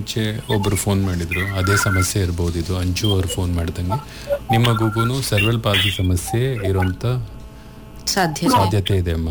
ಮುಂಚೆ ಒಬ್ಬರು ಫೋನ್ ಮಾಡಿದ್ರು ಅದೇ ಸಮಸ್ಯೆ ಇರ್ಬೋದು ಇದು ಅಂಜು ಅವರು ಫೋನ್ ಮಾಡ್ದಂಗೆ ನಿಮ್ಮ ಮಗುಗೂ ಸರ್ವಲ್ ಪಾಲ್ಸಿ ಸಮಸ್ಯೆ ಇರೋಂಥ ಸಾಧ್ಯ ಸಾಧ್ಯತೆ ಇದೆ ಅಮ್ಮ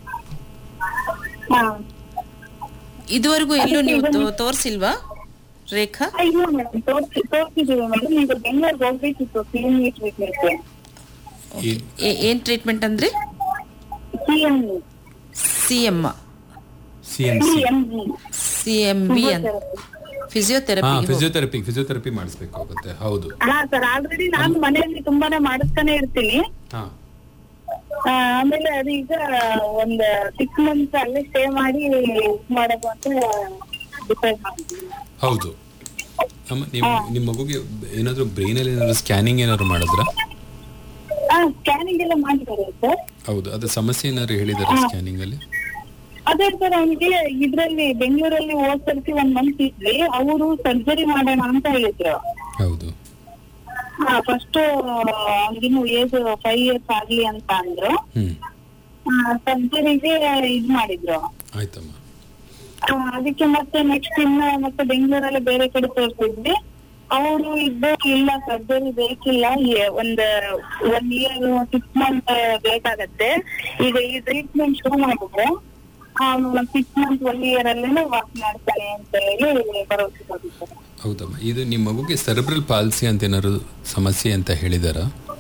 ಹಾ ಇದುವರೆಗೂ ಎಲ್ಲೂ ನೀವು ತೋ- ತೋರ್ಸಿಲ್ವಾ ರೇಖಾ ಆ, ಇಲ್ಲ ಮೇಡಮ್ ತೋರ್ಸಿ ತೋರ್ಸಿದೀವಿ ಮೇಡಮ್ ಈಗ ಬೆಂಗಳೂರಿಗೆ ಹೋಗ್ಬೇಕಿತ್ತು ಕ್ಲಿನಿಕ್ ಟ್ರೀಟ್ಮೆಂಟ್ಗೆ ಈ- ಏ- ಏನ್ ಟ್ರೀಟ್ಮೆಂಟ್ ಅಂದ್ರೆ C M C M C N C C M G C M B ಅಂತ ಹಾ ಫಿಸಿಯೋಥೆರಪಿ ಫಿಸಿಯೋಥೆರಪಿ ಫಿಸಿಯೋಥೆರಪಿ ಮಾಡಿಸ್ಬೇಕಾಗುತ್ತೆ ಹೌದು ಹಾ ಸರ್ ಆಲ್ರೆಡಿ ನಾನು ಮನೆಯಲ್ಲಿ ತುಂಬಾನೇ ಮಾಡಿಸ್ತಾನೆ ಇರ್ತೀನಿ ಹಾ ಆ, ಆಮೇಲೆ ಅದು ಈಗ ಒಂದ್ ಸಿಕ್ಸ್ ಮಂತ್ಸ್ ಅಲ್ಲೇ ಸ್ಟೇ ಮಾಡಿ ಇದ್ ಮಾಡೋದು ಅಂತ ಡಿಸೈಡ್ ಮಾಡಿದ್ವಿ ಹೌದು ಅಮ್ಮ ನಿಮ್ಮ ನಿಮ್ಮ ಮಗುಗೆ ಏನಾದರೂ ಬ್ರೈನಲ್ಲಿ ಏನಾದರೂ ಸ್ಕ್ಯಾನಿಂಗ್ ಏನಾದ್ರು ಮಾಡಿದ್ರಾ ಹಾ ಸ್ಕ್ಯಾನಿಂಗ್ ಎಲ್ಲ ಮಾಡಿದ್ದಾರೆ ಸರ್ ಹೌದು ಅದು ಸಮಸ್ಯೆ ಏನಾದ್ರು ಹೇಳಿದಾರೆ ಸ್ಕ್ಯಾನಿಂಗ್ ಅಲ್ಲಿ ಅದೇ ಸರ್ ಅವನಿಗೆ ಇದ್ರಲ್ಲಿ ಬೆಂಗಳೂರಲ್ಲಿ ಹೋದ್ ಸರ್ತಿ ಒಂದ್ ಮಂತ್ ಇದ್ವಿ ಅವರು ಸರ್ಜರಿ ಮಾಡೋಣ ಅಂತ ಹೇಳಿದ್ರು ಹೌದು ಹಾ ಫಸ್ಟ್ ಅವ್ನಿಗಿನ್ನು ಏಜ್ ಫೈವ್ ಇಯರ್ಸ್ ಆಗ್ಲಿ ಅಂತ ಅಂದ್ರು ಹ್ಮ್ ಸರ್ಜರಿಗೆ ಇದ್ ಮಾಡಿದ್ರು ಆಯ್ತಮ್ಮ ಆ, ಅದಕ್ಕೆ ಮತ್ತೆ ನೆಕ್ಸ್ಟ್ ಇನ್ನ ಮತ್ತೆ ಬೆಂಗಳೂರಲ್ಲಿ ಬೇರೆ ಕಡೆ ತೋರಿಸಿದ್ವಿ ಅವರು ಇದ್ದು ಇಲ್ಲ ಸರ್ಜರಿ ಬೇಕಿಲ್ಲ ಎ- ಒಂದ್ ಒನ್ ಇಯರ್ ಸಿಕ್ಸ್ ಮಂತ್ ಬೇಕಾಗತ್ತೆ ಈಗ ಈ ಟ್ರೀಟ್ಮೆಂಟ್ ಶುರು ಮಾಡಿದ್ರೆ ಸಿಕ್ಸ್ ಮಂತ್ ಒನ್ ಇಯರ್ ಅಲ್ಲೇನೆ ವಾಕ್ ಮಾಡ್ತಾನೆ ಅಂತ ಹೇಳಿ ಭರವಸೆ ಕೊಟ್ಟಿದ್ದಾರೆ ಹೌದಮ್ಮ ಇದು ನಿಮ್ಮ ಮಗುಗೆ ಸೆರೆಬ್ರಲ್ ಪಾಲ್ಸಿ ಅಂತ ಏನಾದ್ರು ಸಮಸ್ಯೆ ಅಂತ ಹೇಳಿದಾರಾ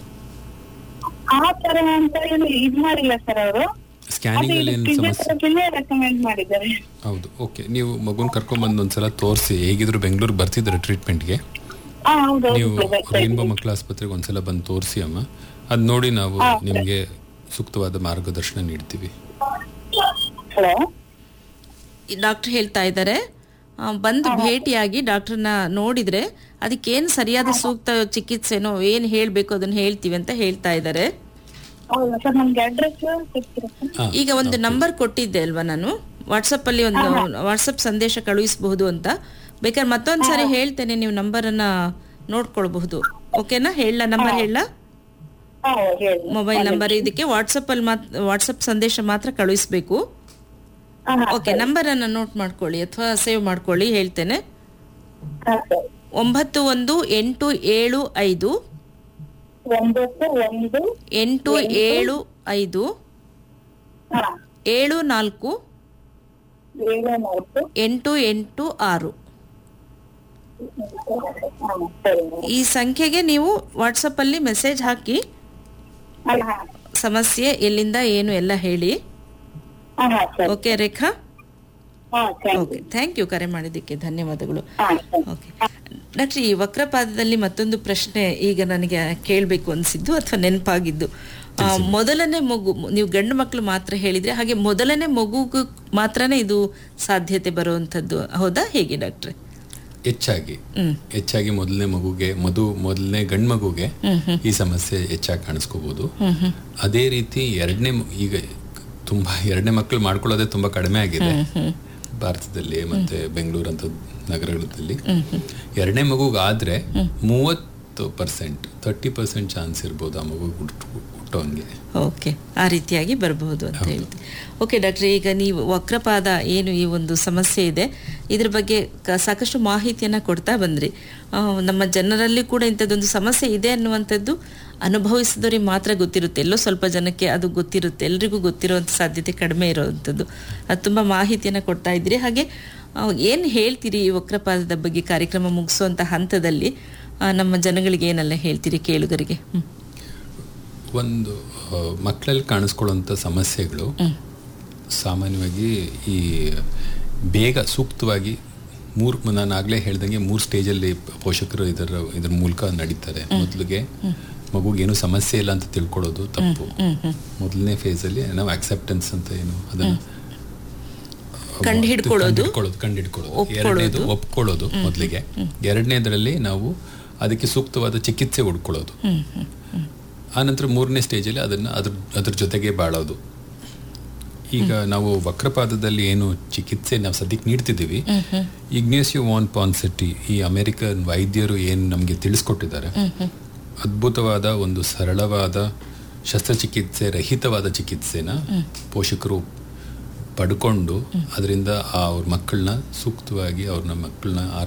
ಆ ತರ ಅಂತ ಏನು ಇದ್ ಮಾಡಿಲ್ಲ ಸರ್ ಅವರು ಸ್ಕ್ಯಾನಿಂಗ್ ಅಲ್ಲಿ ಏನು ಸಮಸ್ಯೆ ಫಿಸಿಯೋಥೆರಪಿನೇ ರೆಕಮೆಂಡ್ ಮಾಡಿದ್ದಾರೆ ಹೌದು ಓಕೆ ನೀವು ಮಗುನ ಕರ್ಕೊಂಡ್ಬಂದು ಒಂದ್ಸಲ ತೋರಿಸಿ ಹೇಗಿದ್ರು ಬೆಂಗಳೂರು ಬರ್ತಿದ್ರೆ ಟ್ರೀಟ್ಮೆಂಟ್ಗೆ ಹಾ ಹೌದು ನೀವು ಹೌದು ಬರ್ತಾ ರೈನ್ಬೋ ಇದ್ದೀನಿ. ಮಕ್ಕಳ ಆಸ್ಪತ್ರೆಗೆ ಒಂದ್ಸಲ ಬಂದು ತೋರಿಸಿ ಅಮ್ಮ ಅದು ನೋಡಿ ನಾವು ನಿಮಗೆ ಸೂಕ್ತವಾದ ಮಾರ್ಗದರ್ಶನ ನೀಡ್ತೀವಿ ಹಲೋ ಡಾಕ್ಟರ್ ಹೇಳ್ತಾ ಇದ್ದಾರೆ ಆ, ಬಂದು ಭೇಟಿಯಾಗಿ ಡಾಕ್ಟರ್ನ ನೋಡಿದ್ರೆ ಅದಕ್ಕೇನು ಸರಿಯಾದ ಸೂಕ್ತ ಚಿಕಿತ್ಸೆನೋ ಏನು ಹೇಳಬೇಕು ಅದನ್ನ ಹೇಳ್ತೀವಿ ಅಂತ ಹೇಳ್ತಾ ಇದ್ದಾರೆ ಹೌದಾ ಸರ್ ನಮ್ಗೆ ಅಡ್ರೆಸ್ ಸಿಗ್ತೀರಾ ಸರ್ ಹಾ, ಈಗ ಒಂದು ನಂಬರ್ ಕೊಟ್ಟಿದ್ದೆ ಅಲ್ವಾ ನಾನು ವಾಟ್ಸಪ್ ಅಲ್ಲಿ ಒಂದು ವಾಟ್ಸಪ್ ಸಂದೇಶ ಕಳುಹಿಸಬಹುದು ಅಂತ ಬೇಕಾದ್ರೆ ಮತ್ತೊಂದ್ ಸಾರಿ ಹೇಳ್ತೇನೆ ನೀವು ನಂಬರನ್ನ ನೋಡ್ಕೊಳ್ಬಹುದು ಓಕೆನಾ ಹೇಳ ನಂಬರ್ ಹೇಳ ಹಾ ಹೇಳಿ ಮೊಬೈಲ್ ನಂಬರ್ ಇದಕ್ಕೆ ವಾಟ್ಸಪ್ ಅಲ್ಲಿ ಮಾತ್ ವಾಟ್ಸಪ್ ಸಂದೇಶ ಮಾತ್ರ ಕಳುಹಿಸಬೇಕು ಹಾ ಹಾ ಓಕೆ ನಂಬರ್ ಅನ್ನ ನೋಟ್ ಮಾಡ್ಕೊಳ್ಳಿ ಅಥವಾ ಸೇವ್ ಮಾಡ್ಕೊಳ್ಳಿ ಹೇಳ್ತೇನೆ ಹಾ ಸರ್ ಒಂಬತ್ತು ಒಂದು ಎಂಟು ಏಳು ಐದು ಒಂಬತ್ತು ಒಂದು ಎಂಟು ಏಳು ಐದು ಹಾ ಏಳು ನಾಲ್ಕು ಏಳು ನಾಲ್ಕು ಎಂಟು ಎಂಟು ಆರು ಹಾ ಸರಿ ಈ ಸಂಖ್ಯೆಗೆ ನೀವು ವಾಟ್ಸಪ್ ಅಲ್ಲಿ ಮೆಸೇಜ್ ಹಾಕಿ ಹಾ ಹಾ ಸಮಸ್ಯೆ ಎಲ್ಲಿಂದ ಏನು ಎಲ್ಲ ಹೇಳಿ ಹಾ ಹಾ ಸರಿ ಓಕೆ ರೇಖಾ ಹಾ ಥ್ಯಾಂಕ್ ಓಕೆ ಥ್ಯಾಂಕ್ ಯು ಕರೆ ಮಾಡಿದ್ದಕ್ಕೆ ಧನ್ಯವಾದಗಳು ಹಾ ಸರಿ ಓಕೆ ಡಾಕ್ಟರ್ ಈ ವಕ್ರಪಾದದಲ್ಲಿ ಮತ್ತೊಂದು ಪ್ರಶ್ನೆ ಈಗ ನನಗೆ ಕೇಳಬೇಕು ಅನಿಸಿದ್ದು ಅಥವಾ ನೆನಪಾಗಿದ್ದು ಆ, ಮೊದಲನೇ ಮಗು ನೀವು ಗಂಡು ಮಕ್ಕಳು ಮಾತ್ರ ಹೇಳಿದ್ರೆ ಹಾಗೆ ಮೊದಲನೇ ಮಗುಗೂ ಮಾತ್ರನೇ ಇದು ಸಾಧ್ಯತೆ ಬರುವಂಥದ್ದು ಹೌದಾ ಹೇಗೆ ಡಾಕ್ಟ್ರೆ ಹೆಚ್ಚಾಗಿ ಹ್ಮ್ ಹೆಚ್ಚಾಗಿ ಮೊದಲನೇ ಮಗುಗೆ ಮಧು ಮೊದಲನೇ ಗಂಡು ಮಗುಗೆ ಈ ಸಮಸ್ಯೆ ಹೆಚ್ಚಾಗಿ ಕಾಣಿಸ್ಕೋಬಹುದು ಅದೇ ರೀತಿ ಎರಡನೇ ಈಗ ತುಂಬಾ ಎರಡನೇ ಮಕ್ಕಳು ಮಾಡ್ಕೊಳ್ಳೋದೇ ತುಂಬಾ ಕಡಿಮೆ ಆಗಿದೆ ಭಾರತದಲ್ಲಿ ಮತ್ತೆ ಬೆಂಗಳೂರು ಅಂತ ನಗರಗಳಲ್ಲಿ ಎರಡನೇ ಮಗುಗಾದ್ರೆ ಮೂವತ್ತು ಪರ್ಸೆಂಟ್ ತರ್ಟಿ ಪರ್ಸೆಂಟ್ ಚಾನ್ಸ್ ಇರ್ಬೋದು ಆ ಮಗು ಹುಟ್ಟೋನ್ಗೆ ಓಕೆ ಆ ರೀತಿಯಾಗಿ ಬರಬಹುದು ಅಂತ ಹೇಳ್ತೀವಿ ಓಕೆ ಡಾಕ್ಟ್ರೆ ಈಗ ನೀವು ವಕ್ರಪಾದ ಏನು ಈ ಒಂದು ಸಮಸ್ಯೆ ಇದೆ ಇದ್ರ ಬಗ್ಗೆ ಕ- ಸಾಕಷ್ಟು ಮಾಹಿತಿಯನ್ನ ಕೊಡ್ತಾ ಬಂದ್ರಿ ಆ, ನಮ್ಮ ಜನರಲ್ಲಿ ಕೂಡ ಇಂಥದ್ದೊಂದು ಸಮಸ್ಯೆ ಇದೆ ಅನ್ನುವಂಥದ್ದು ಅನುಭವಿಸಿದವರಿಗೆ ಮಾತ್ರ ಗೊತ್ತಿರುತ್ತೆ ಎಲ್ಲೋ ಸ್ವಲ್ಪ ಜನಕ್ಕೆ ಅದು ಗೊತ್ತಿರುತ್ತೆ ಎಲ್ರಿಗೂ ಗೊತ್ತಿರುವಂಥ ಸಾಧ್ಯತೆ ಕಡಿಮೆ ಇರುವಂಥದ್ದು ಅದು ತುಂಬ ಮಾಹಿತಿಯನ್ನು ಕೊಡ್ತಾ ಇದ್ರಿ ಹಾಗೆ ಏನು ಹೇಳ್ತೀರಿ ಈ ವಕ್ರಪಾದದ ಬಗ್ಗೆ ಕಾರ್ಯಕ್ರಮ ಮುಗಿಸುವಂಥ ಹಂತದಲ್ಲಿ ಆ, ನಮ್ಮ ಜನಗಳಿಗೆ ಏನೆಲ್ಲ ಹೇಳ್ತೀರಿ ಕೇಳುಗರಿಗೆ ಹ್ಮ್. ಒಂದು ಆ, ಮಕ್ಕಳಲ್ಲಿ ಕಾಣಿಸ್ಕೊಳ್ಳುವಂಥ ಸಮಸ್ಯೆಗಳು ಸಾಮಾನ್ಯವಾಗಿ ಈ ಬೇಗ ಸೂಕ್ತವಾಗಿ ಮೂರು ನಾನು ಆಗಲೇ ಹೇಳ್ದಂಗೆ ಮೂರು ಸ್ಟೇಜಲ್ಲಿ ಪೋಷಕರು ಇದರ ಇದರ ಮೂಲಕ ನಡೀತಾರೆ ಮೊದಲಿಗೆ ಮಗುಗೇನು ಸಮಸ್ಯೆ ಇಲ್ಲ ಅಂತ ತಿಳ್ಕೊಳ್ಳೋದು ತಪ್ಪು ಮೊದಲನೇ ಫೇಸಲ್ಲಿ ನಾವು ಅಕ್ಸೆಪ್ಟೆನ್ಸ್ ಅಂತ ಏನು ಅದನ್ನು ಕಂಡು ಹಿಡ್ಕೊಳ್ಳೋದು, ಕಂಡು ಹಿಡ್ಕೊಳ್ಳೋದು ಒಪ್ಕೊಳ್ಳೋದು. ಎರಡನೇದು ಒಪ್ಕೊಳ್ಳೋದು ಮೊದಲಿಗೆ ಎರಡನೇದರಲ್ಲಿ ನಾವು ಅದಕ್ಕೆ ಸೂಕ್ತವಾದ ಚಿಕಿತ್ಸೆ ಹುಡ್ಕೊಳ್ಳೋದು ಆನಂತರ ಮೂರನೇ ಸ್ಟೇಜಲ್ಲಿ ಅದನ್ನು ಅದ್ರ ಅದ್ರ ಜೊತೆಗೆ ಬಾಳೋದು ಈಗ ನಾವು ವಕ್ರಪಾದದಲ್ಲಿ ಏನು ಚಿಕಿತ್ಸೆ ನಾವು ಸದ್ಯಕ್ಕೆ ನೀಡ್ತಿದ್ದೀವಿ ಇಗ್ನೇಸಿಯೋ ವಾನ್ ಪಾನ್ಸೆಟ್ಟಿ ಈ ಅಮೆರಿಕನ್ ವೈದ್ಯರು ಏನು ನಮಗೆ ತಿಳಿಸ್ಕೊಟ್ಟಿದ್ದಾರೆ ಅದ್ಭುತವಾದ ಒಂದು ಸರಳವಾದ ಶಸ್ತ್ರಚಿಕಿತ್ಸೆ ರಹಿತವಾದ ಚಿಕಿತ್ಸೆನ ಪೋಷಕರು ಪಡ್ಕೊಂಡು ಅದರಿಂದ ಅವ್ರ ಮಕ್ಕಳನ್ನ ಸೂಕ್ತವಾಗಿ ಅವ್ರನ್ನ ಮಕ್ಕಳನ್ನ